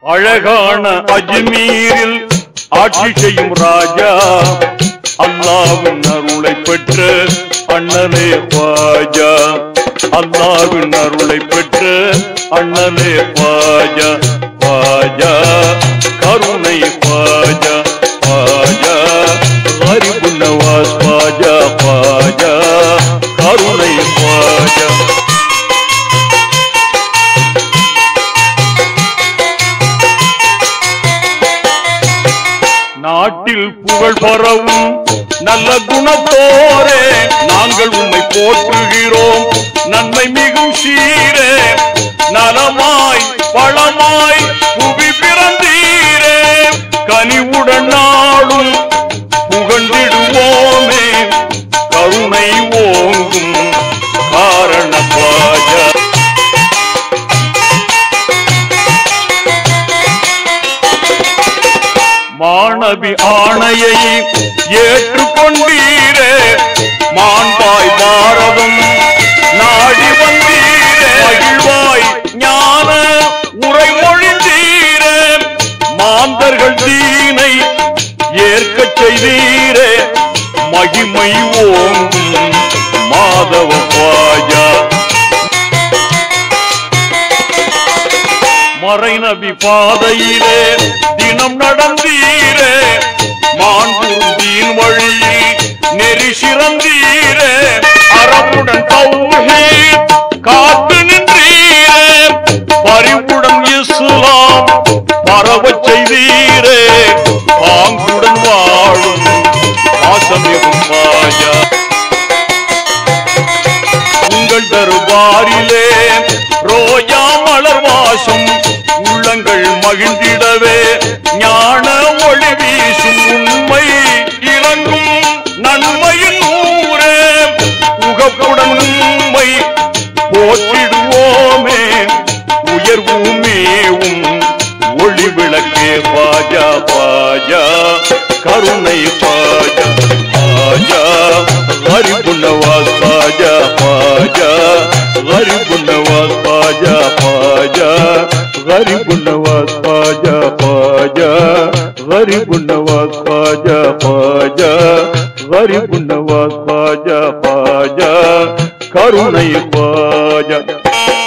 அழகான அஜ்மீரில் ஆட்சி செய்யும் ராஜா அல்லாவின் அருளை பெற்ற அண்ணலே பாஜா அல்லாவின் அருளை பெற்ற அண்ணலே பாஜா பாஜா கருணை பாஜா பாஜா கரிபு நவாஸ் பாஜா பாஜா கருணை பாஜா நாட்டில் புகழ் பரவும் நல்ல குணத்தோரே நாங்கள் உம்மை போற்றுகிறோம் நன்மை மிகும் சீரே நலமாய் பழமாய் புவி பிறந்தீரே கனிவுடன் நாளும் புகழ்ந்திடுவோமே கருணை ஓங்கும் காரண பாஜா மாணவி ஆணையை ஏற்றுக்கொண்டீரே மாண்பாய் பாரதம் நாடி வந்தீரே மகிழ்வாய் ஞான உரைமொழிந்தீரே மாந்தர்கள் தீனை ஏற்கச் செய்தீரே மகிமை ஓங்கும் மாதவ பாஜா மறைநபி பாதையிலே தினம் நடந்தீரே மாண்புருந்தீன் வழியில் நெறி சிறந்தீரே அறமுடன் தௌஹீத் காத்து நின்றீரே பரிவுடன் இஸ்லாம் பரவச் செய்தீரே பாங்குடன் வாழும் பாசமிகும் பாஜா உங்கள் தருபாரிலே ரோஜா மலர் வாசம் உள்ளங்கள் மகிழ்ந்திடவே ஞான ஒளி வீசும் உண்மை இறங்கும் நன்மையின் ஊரே உகப்புடன் உண்மை போற்றிடுவோமே உயர்வுமேவும் ஒளி விளக்கே பாஜா பாஜா கருணை பாஜா பாஜா गरीब नवाज पाजा पाजा गरीब नवाज पाजा पाजा गरीब नवाज पाजा पाजा गरीब नवाज पाजा पाजा गरीब नवाज पाजा पाजा करुणை பாஜா